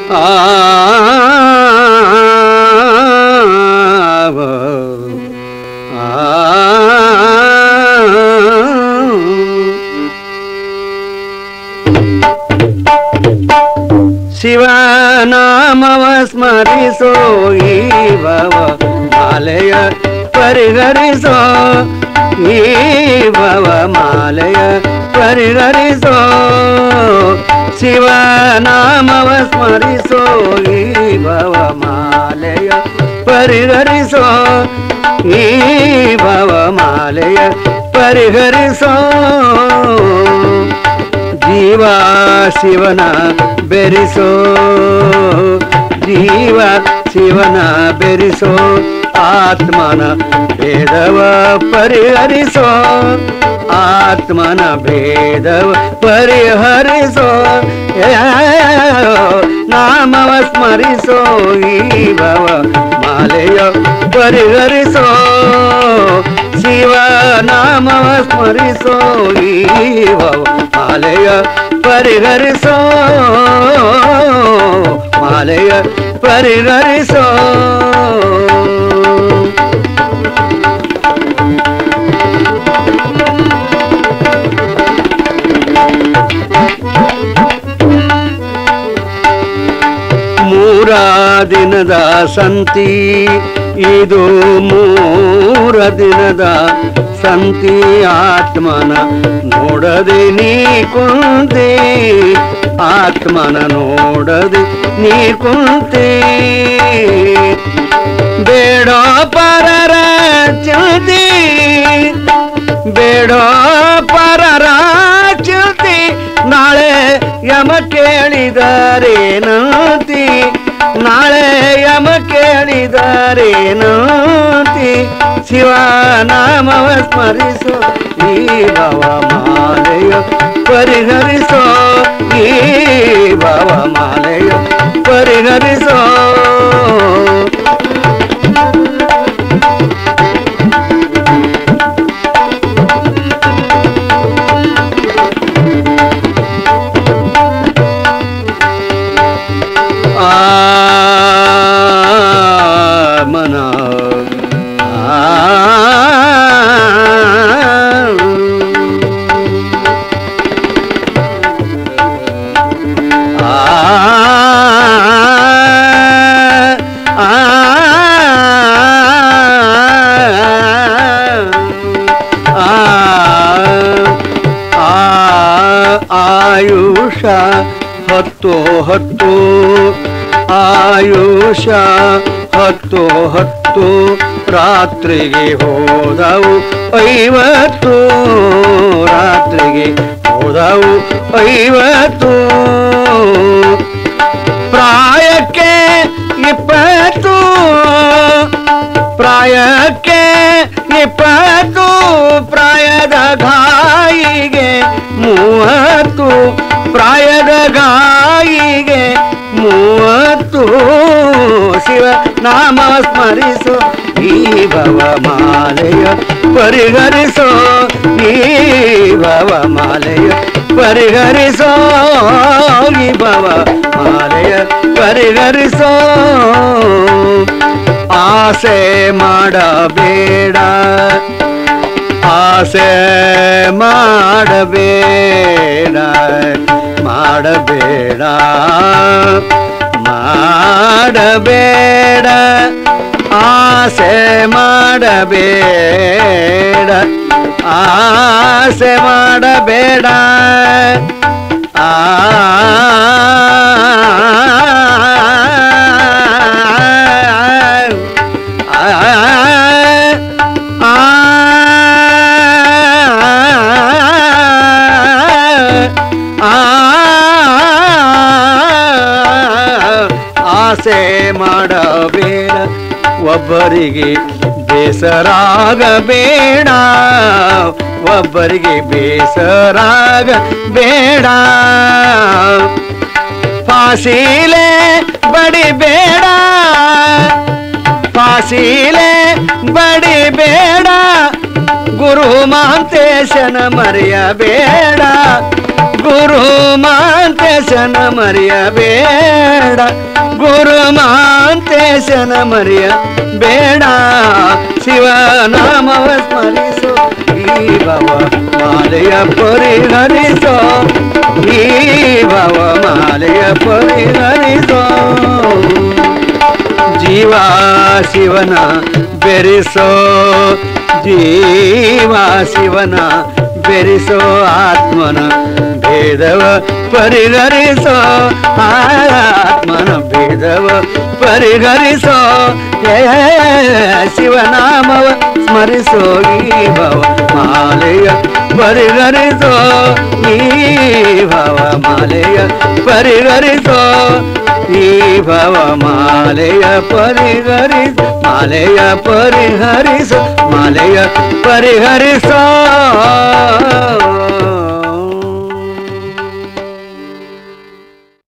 ಶಿವನಾಮವ ಸ್ಮರಿಸೋ ಈ ಭವ ಮಾಲೆಯ ಪರಿಹರಿಸೋ ಈ ಭವ ಮಾಲೆಯ ಪರಿಹರಿಸೋ ಶಿವನಾಮವ ಸ್ಮರಿಸೋ ಈ ಭವ ಮಾಲೆಯ ಪರಿಹರಿಸೋ ಈ ಭವ ಮಾಲೆಯ ಪರಿಹರಿಸೋ ಜೀವ ಶಿವನ ಬೆರಿಸೋ ಜೀವ ಶಿವನ ಬೆರಿಸೋ ಆತ್ಮನ ಭೇದವ ಪರಿಹರಿಸೋ ಆತ್ಮನ ಭೇದವ ಪರಿಹರಿಸೋ ಏ, ನಾಮವ ಸ್ಮರಿಸೋ ಈ ಭವ ಮಾಲೆಯ ಪರಿಹರಿಸೋ ಶಿವ ನಾಮವ ಸ್ಮರಿಸೋ ಈ ಭವ ಮಾಲೆಯ ಪರಿಹರಿಸೋ ಮಾಲೆಯ ಪರಿಹರಿಸೋ ಮೂರ ದಿನದ ಸಂತಿ ಇದು ಮೂರ ದಿನದ ಸಂತಿ ಆತ್ಮನ ನೋಡದೆ ನೀ ಕುಂತೆ ಆತ್ಮನ ನೋಡದೆ ನೀ ಕುಂತೆ ಬೇಡ ಪರರ ಚಿಂತೆ ಬೇಡ ಪರರ ಚಿಂತೆ ನಾಳೆ ಯಮ ಕೇಳಿದರೇನಂತಿ ನಾಳೆ ಯಮ ಕೇಳಿದರೇನಂತಿ ಶಿವ ನಾಮವ ಸ್ಮರಿಸೋ ಈ ಭವ ಮಾಲೆಯ ಪರಿಹರಿಸೋ ಈ ಭವ ಮಾಲೆಯ ಪರಿಹರಿಸೋ ಆ ಮನ ಆಯುಷ ಹತ್ತು ಹತ್ತು ಆಯುಷ ಹತ್ತು ಹತ್ತು ರಾತ್ರಿಗೆ ಹೋದವು ಐವತ್ತು ರಾತ್ರಿಗೆ ಹೋದವು ಐವತ್ತು ಪ್ರಾಯಕ್ಕೆ ಇಪ್ಪತ್ತು ಪ್ರಾಯಕ್ಕೆ ಇಪ್ಪತ್ತು ಪ್ರಾಯದ ಗಾಯಿಗೆ ಮೂವತ್ತು ಪ್ರಾಯದ ಗಾಯಿಗೆ ಮೂವತ್ತು ಶಿವ ನಾಮ ಸ್ಮರಿಸು ಈ ಭವ ಮಾಲೆಯ ಪರಿಹರಿಸೋ ಈ ಭವ ಮಾಲೆಯ ಪರಿಹರಿಸೋ ಈ ಭವ ಮಾಲೆಯ ಪರಿಹರಿಸೋ ಆಸೆ ಮಾಡಬೇಡ ಆಸೆ ಮಾಡಬೇಡ ಮಾಡಬೇಡ ಮಾಡಬೇಡ ಆಸೆ ಮಾಡಬೇಡ ಆಸೆ ಮಾಡಬೇಡ ಆ ಆಸೆ ಮಾಡಬೇಡ ಒಬ್ಬರಿಗೆ ಬೇಸರಾಗಬೇಡ ಒಬ್ಬರಿಗೆ ಬೇಸರಾಗ ಬೇಡ ಫಾಸಿಲೆ ಬಡಿಬೇಡ ಫಾಸಿಲೆ ಬಡಿಬೇಡ ಗುರು ಮಾಂತೇಶನ ಮರೆಯಬೇಡ ಗುರು ಮಾಂತೇಶನ ಮರೆಯಬೇಡ ಗುರು ಮಾಂತೇಶನ ಮರೆಯ ಬೇಡ ಶಿವನಾಮವ ಸ್ಮರಿಸೋ ಈ ಭವ ಮಾಲೆಯ ಪರಿಹರಿಸೋ ಈ ಭವ ಮಾಲೆಯ ಪರಿಹರಿಸೋ ಜೀವ ಶಿವನ ಬೆರೆಸೋ ಜೀವ ಶಿವನ ಬೆರೆಸೋ ಆತ್ಮನ ಭೇದವ ಪರಿಹರಿಸೋ ಆತ್ಮನ ಭೇದವ ಪರಿಹರಿಸೋ ಹೇ ಶಿವನಾಮವ ಸ್ಮರಿಸೋ ಈ ಭವ ಮಾಲೆಯ ಪರಿಹರಿಸೋ ಈ ಭವ ಮಾಲೆಯ ಪರಿಹರಿಸೋ ಈ ಭವ ಮಾಲೆಯ ಪರಿಹರಿಸ ಮಾಲೆಯ ಪರಿಹರಿಸ ಮಾಲೆಯ ಪರಿಹರಿಸ